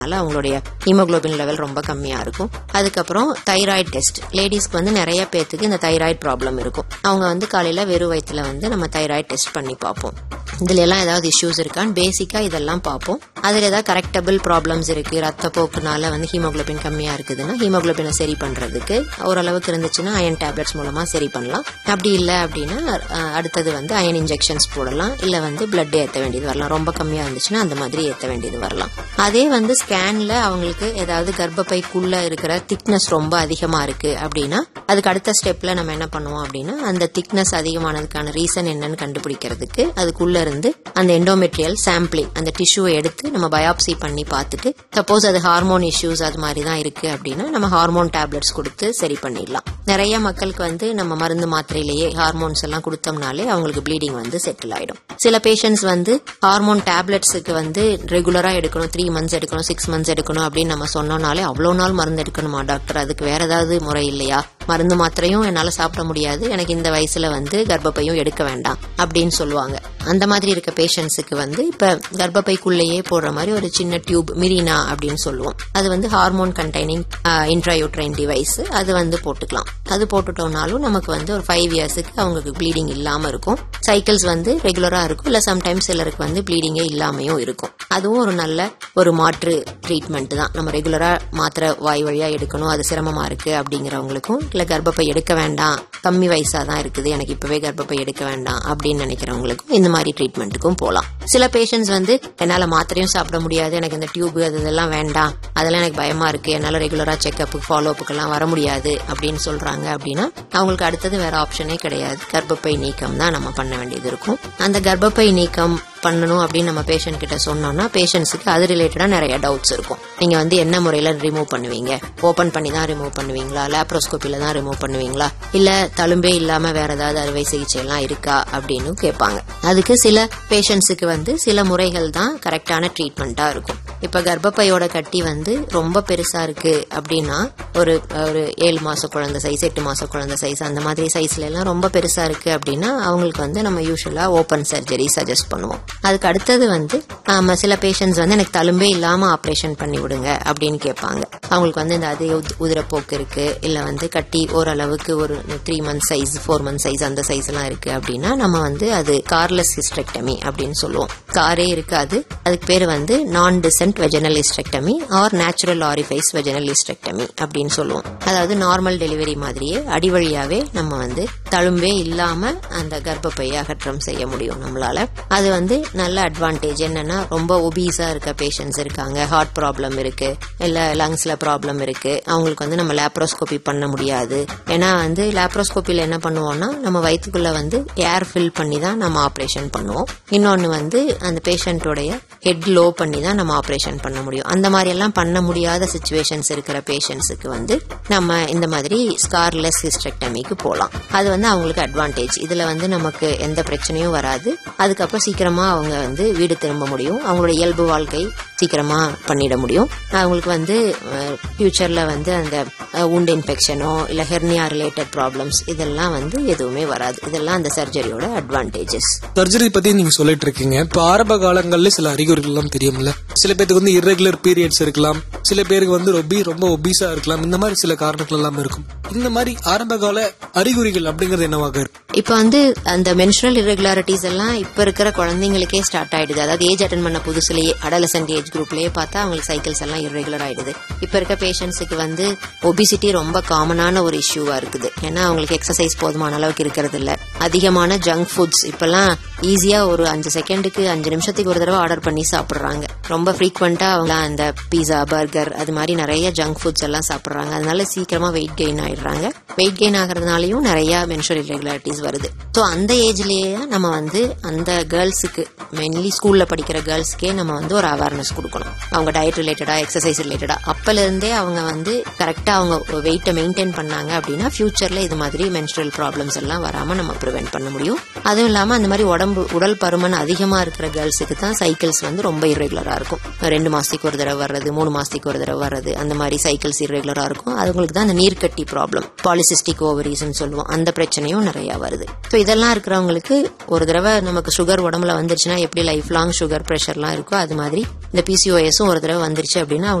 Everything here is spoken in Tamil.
அதனால அவங்களுடைய ஹீமோகுளோபின் லெவல் ரொம்ப கம்மியா இருக்கும் அதுக்கப்புறம் தைராய்டு டெஸ்ட் லேடிஸ்க்கு வந்து நிறைய பேத்துக்கு இந்த தைராய்டு ப்ராப்ளம் இருக்கும் அவங்க வந்து காலையில வெறும் வயிற்றுல வந்து நம்ம தைராய்டு டெஸ்ட் பண்ணி பார்ப்போம் இதுல எல்லாம் ஏதாவது இஷ்யூஸ் இருக்கான்னு பேசிக்கா இதெல்லாம் பார்ப்போம் அதுல ஏதாவது கரெக்டபிள் ப்ராப்ளம்ஸ் இருக்கு ரத்தப்போக்குனால வந்து ஹீமோகுளோபின் கம்மியா இருக்குதுன்னா ஹீமோகுளோபினை சரி பண்றதுக்கு ஓரளவுக்கு இருந்துச்சுன்னா அயன் டேப்லெட்ஸ் மூலமா சரி பண்ணலாம் அப்படி இல்லை அப்படின்னா அஹ், அடுத்தது வந்து அயன் இன்ஜெக்ஷன்ஸ் போடலாம் இல்ல வந்து பிளட் ஏத்த வேண்டியது வரலாம் ரொம்ப கம்மியா இருந்துச்சுன்னா அந்த மாதிரி ஏத்த வேண்டியது வரலாம் அதே வந்து ஸ்கேன்ல அவங்களுக்கு ஏதாவது கர்ப்பப்பைக்குள்ள இருக்கிற திக்னஸ் ரொம்ப அதிகமா இருக்கு அப்படின்னா அதுக்கு அடுத்த ஸ்டெப்ல நம்ம என்ன பண்ணுவோம் அப்படின்னா அந்த திக்னஸ் அதிகமானதுக்கான ரீசன் என்னன்னு கண்டுபிடிக்கிறதுக்கு அதுக்குள்ள இருந்து அந்த எண்டோமெட்ரியல் சாம்பிளிங் அந்த டிஷ்யூவை எடுத்து நம்ம பயாப்சி பண்ணி பார்த்துட்டு சப்போஸ் அது ஹார்மோன் இஷ்யூஸ் அது மாதிரி தான் இருக்கு அப்படின்னா நம்ம ஹார்மோன் டேப்லெட்ஸ் கொடுத்து சரி பண்ணிடலாம் நிறைய மக்களுக்கு வந்து நம்ம மருந்து மாத்திரையிலேயே ஹார்மோன்ஸ் எல்லாம் கொடுத்தோம்னாலே அவங்களுக்கு ப்ளீடிங் வந்து செட்டில் ஆயிடும் சில பேஷண்ட்ஸ் வந்து ஹார்மோன் டேப்லெட்ஸுக்கு வந்து ரெகுலரா எடுக்கணும் த்ரீ மந்த்ஸ் எடுக்கணும் சிக்ஸ் மந்த்ஸ் எடுக்கணும் அப்படின்னு நம்ம சொன்னோம்னாலே அவ்வளோ நாள் மருந்து எடுக்கணுமா டாக்டர் அதுக்கு வேற ஏதாவது முறை இல்லையா மருந்து மாத்திரையும் என்னால சாப்பிட முடியாது எனக்கு இந்த வயசுல வந்து கர்ப்பப்பையும் எடுக்க வேண்டாம் அப்படின்னு சொல்லுவாங்க அந்த மாதிரி இருக்க பேஷண்ட்ஸுக்கு வந்து இப்ப கர்ப்பப்பைக்குள்ளேயே போடுற மாதிரி ஒரு சின்ன டியூப் மிரினா அப்படின்னு சொல்லுவோம் அது வந்து ஹார்மோன் கண்டைனிங் இன்ட்ராயூட்ரைன் டிவைஸ் அது வந்து போட்டுக்கலாம் அது போட்டுட்டோம்னாலும் நமக்கு வந்து ஒரு ஃபைவ் இயர்ஸுக்கு அவங்களுக்கு ப்ளீடிங் இல்லாம இருக்கும் சைக்கிள்ஸ் வந்து ரெகுலரா இருக்கும் இல்ல சம்டைம்ஸ் சிலருக்கு வந்து ப்ளீடிங்கே இல்லாமையும் இருக்கும் அதுவும் ஒரு நல்ல ஒரு மாற்று ட்ரீட்மெண்ட் தான் நம்ம ரெகுலரா மாத்திரை வாய் வழியா எடுக்கணும் அது சிரமமா இருக்கு அப்படிங்கிறவங்களுக்கும் இல்ல கர்ப்பப்பை எடுக்க வேண்டாம் கம்மி வயசா தான் இருக்குது எனக்கு இப்பவே கர்ப்பப்பை எடுக்க வேண்டாம் அப்படின்னு நினைக்கிறவங்களுக்கும் இந்த மாதிரி ட்ரீட்மெண்ட்டுக்கும் போகலாம் சில பேஷண்ட்ஸ் வந்து என்னால மாத்திரையும் சாப்பிட முடியாது எனக்கு இந்த டியூப் அது இதெல்லாம் வேண்டாம் அதெல்லாம் எனக்கு பயமா இருக்கு என்னால ரெகுலரா செக்அப் ஃபாலோ அப்புக்கெல்லாம் வர முடியாது அப்படின்னு சொல்றாங்க அப்படின்னா அவங்களுக்கு அடுத்தது வேற ஆப்ஷனே கிடையாது கர்ப்பப்பை நீக்கம் தான் நம்ம பண்ண வேண்டியது இருக்கும் அந்த கர்ப்பப்பை நீக்கம் பண்ணணும் அப்படின்னு நம்ம பேஷண்ட் கிட்ட சொன்னோம்னா பேஷண்ட்ஸுக்கு அது ரிலேட்டடா நிறைய டவுட்ஸ் இருக்கும் நீங்க வந்து என்ன முறையில ரிமூவ் பண்ணுவீங்க ஓபன் பண்ணி தான் ரிமூவ் பண்ணுவீங்களா லேப்ரோஸ்கோப்பில தான் ரிமூவ் பண்ணுவீங்களா இல்ல தழும்பே இல்லாம வேற ஏதாவது அறுவை சிகிச்சை எல்லாம் இருக்கா அப்படின்னு கேட்பாங்க அதுக்கு சில பேஷண்ட்ஸுக்கு வந்து சில முறைகள் தான் கரெக்டான ட்ரீட்மெண்டா இருக்கும் இப்ப கர்ப்பப்பையோட கட்டி வந்து ரொம்ப பெருசா இருக்கு அப்படின்னா ஒரு ஒரு ஏழு மாச குழந்தை சைஸ் எட்டு மாச குழந்தை சைஸ் அந்த மாதிரி சைஸ்ல எல்லாம் ரொம்ப பெருசா இருக்கு அப்படின்னா அவங்களுக்கு வந்து நம்ம யூஸ்வலா ஓபன் சர்ஜரி சஜஸ்ட் பண்ணுவோம் அதுக்கு அடுத்தது வந்து ஆமா, சில பேஷண்ட்ஸ் வந்து எனக்கு தழும்பே இல்லாம ஆபரேஷன் பண்ணி விடுங்க அப்படின்னு கேட்பாங்க அவங்களுக்கு வந்து இந்த அதே உத்- உதிரப்போக்கு இருக்கு இல்ல வந்து கட்டி ஓரளவுக்கு ஒரு three month size four month size அந்த சைஸ் எல்லாம் இருக்கு அப்படின்னா நம்ம வந்து அது கார்லெஸ் ஹிஸ்டெக்டமி அப்படின்னு சொல்லுவோம் காரே இருக்காது அதுக்கு பேர் வந்து non descent vaginal hysterectomy or natural orifice vaginal hysterectomy அப்படின்னு சொல்லுவோம் அதாவது நார்மல் டெலிவரி மாதிரியே அடி வழியாவே நம்ம வந்து தழும்பே இல்லாம அந்த கர்ப்பப்பையை அகற்றம் செய்ய முடியும் நம்மளால அது வந்து நல்ல அட்வான்டேஜ் என்னன்னா ரொம்ப ஒபீஸா இருக்க பேஷண்ட்ஸ் இருக்காங்க ஹார்ட் ப்ராப்ளம் இருக்கு இல்ல லங்ஸ்ல ப்ராப்ளம் இருக்கு அவங்களுக்கு வந்து நம்ம லேப்ரோஸ்கோபி பண்ண முடியாது ஏன்னா வந்து லேப்ரோஸ்கோப்பில என்ன பண்ணுவோம்னா நம்ம வயிற்றுக்குள்ள வந்து ஏர் ஃபில் பண்ணி தான் நம்ம ஆப்ரேஷன் பண்ணுவோம் இன்னொன்னு வந்து அந்த பேஷண்ட்டோடைய ஹெட் லோ பண்ணி தான் நம்ம ஆப்ரேஷன் பண்ண முடியும் அந்த மாதிரி எல்லாம் பண்ண முடியாத சுச்சுவேஷன்ஸ் இருக்கிற பேஷண்ட்ஸுக்கு வந்து நம்ம இந்த மாதிரி ஸ்கார்லெஸ் ஹிஸ்டெக்டமிக்கு போகலாம் அது வந்து அவங்களுக்கு அட்வான்டேஜ் இதுல வந்து நமக்கு எந்த பிரச்சனையும் வராது அதுக்கப்புறம் சீக்கிரமா அவங்க வந்து வீடு திரும்ப முடியும் அவங்களோட இயல்பு வாழ்க்கை சீக்கிரமா பண்ணிட முடியும் அவங்களுக்கு வந்து ஃபியூச்சர்ல வந்து அந்த உண்ட் இன்ஃபெக்ஷனோ இல்ல ஹெர்னியா ரிலேட்டட் ப்ராப்ளம்ஸ் இதெல்லாம் வந்து எதுவுமே வராது இதெல்லாம் அந்த சர்ஜரியோட அட்வான்டேஜஸ் சர்ஜரி பத்தி நீங்க சொல்லிட்டு இருக்கீங்க இப்ப ஆரம்ப காலங்கள்ல சில அறிகுறிகள் எல்லாம் தெரியும்ல சில பேருக்கு வந்து irregular பீரியட்ஸ் இருக்கலாம் சில பேருக்கு வந்து ரொம்பி ரொம்ப ஒபீஸா இருக்கலாம் இந்த மாதிரி சில காரணங்கள் எல்லாம் இருக்கும் இந்த மாதிரி ஆரம்ப கால அறிகுறிகள் அப்படிங்கறது என்னவாக இருக்கும் இப்ப வந்து அந்த மென்சுரல் irregularities எல்லாம் இப்ப இருக்கிற குழந்தைங்களுக்கே ஸ்டார்ட் ஆயிடுது அதாவது ஏஜ் அட்டன் பண்ண புதுசுலயே அடலசன்ட் ஏஜ் குரூப்லயே பார்த்தா அவங்களுக்கு சைக்கிள்ஸ் எல்லாம் irregular ஆயிடுது இப்ப இருக்க பேஷண்ட்ஸுக்கு வந்து ஒபிசிட்டி ரொம்ப காமனான ஒரு இஷ்யூவா இருக்குது ஏன்னா அவங்களுக்கு எக்ஸசைஸ் போதுமான அளவுக்கு இருக்கிறது இல்ல அதிகமான ஜங்க் ஃபுட்ஸ் இப்பெல்லாம் ஈஸியா ஒரு அஞ்சு செகண்டுக்கு அஞ்சு நிமிஷத்துக்கு ஒரு தடவை ஆர்டர் பண்ணி சாப்பிடுறாங்க ரொம்ப ஃப்ரீக்வெண்டா அவங்க அந்த பீஸா பர்கர் அது மாதிரி நிறைய ஜங்க் ஃபுட்ஸ் எல்லாம் சாப்பிடுறாங்க அதனால சீக்கிரமா வெயிட் கெயின் ஆயிடுறாங்க வெயிட் கெயின் ஆகிறதுனாலயும் நிறைய மென்சுரல் irregularities வருது ஸோ அந்த ஏஜ்லயே நம்ம வந்து அந்த கேர்ள்ஸுக்கு மெயின்லி ஸ்கூல்ல படிக்கிற கேர்ள்ஸ்க்கே நம்ம வந்து ஒரு அவேர்னஸ் கொடுக்கணும் அவங்க டயட் ரிலேட்டடா எக்ஸசைஸ் ரிலேட்டடா அப்பல இருந்தே அவங்க வந்து கரெக்டா அவங்க வெயிட்டை மெயின்டைன் பண்ணாங்க அப்படின்னா ஃபியூச்சர்ல இது மாதிரி மென்ஸ்ட்ரல் ப்ராப்ளம்ஸ் எல்லாம் வராம நம்ம ப்ரிவென்ட் பண்ண முடியும் அதுவும் இல்லாம அந்த மாதிரி உடம்பு உடல் பருமன் அதிகமா இருக்கிற கேர்ள்ஸுக்கு தான் சைக்கிள்ஸ் வந்து ரொம்ப irregular-ஆ இருக்கும் ரெண்டு மாசத்துக்கு ஒரு தடவை வர்றது மூணு மாசத்துக்கு ஒரு தடவை வர்றது அந்த மாதிரி சைக்கிள்ஸ் irregular-ஆ இருக்கும் அதுங்களுக்கு தான் அந்த நீர்க்கட்டி ப்ராப்ளம் பாலிசிஸ்டிக் ஓவரிஸ்ன்னு சொல்லுவோம் அந்த பிரச்சனையும் நிறைய வருது வருது ஸோ இதெல்லாம் இருக்கிறவங்களுக்கு ஒரு தடவை நமக்கு சுகர் உடம்புல வந்துருச்சுன்னா எப்படி லைஃப் லாங் சுகர் ப்ரெஷர்லாம் இருக்கோ அது மாதிரி இந்த பிசிஓஎஸும் ஒரு தடவை வந்துருச்சு அப்படின்னா